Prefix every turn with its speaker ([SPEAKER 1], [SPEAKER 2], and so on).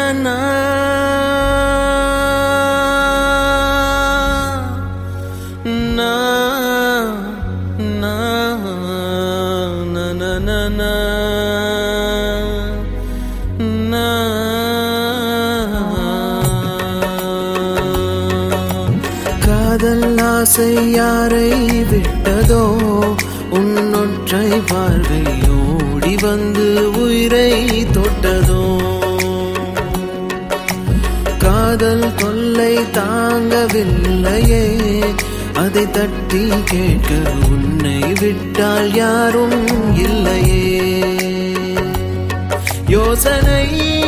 [SPEAKER 1] நா நா நா நா நா நா நா நா காதல் ஆசை யாரை விட்டதோ உன்னொற்றை பார்வை ஓடி வந்து உயிரை தொட்டதோ காதல் தொல்லை தாங்கவில்லையே அதை தட்டி கேட்க உன்னை விட்டால் யாரும் இல்லையே யோசனை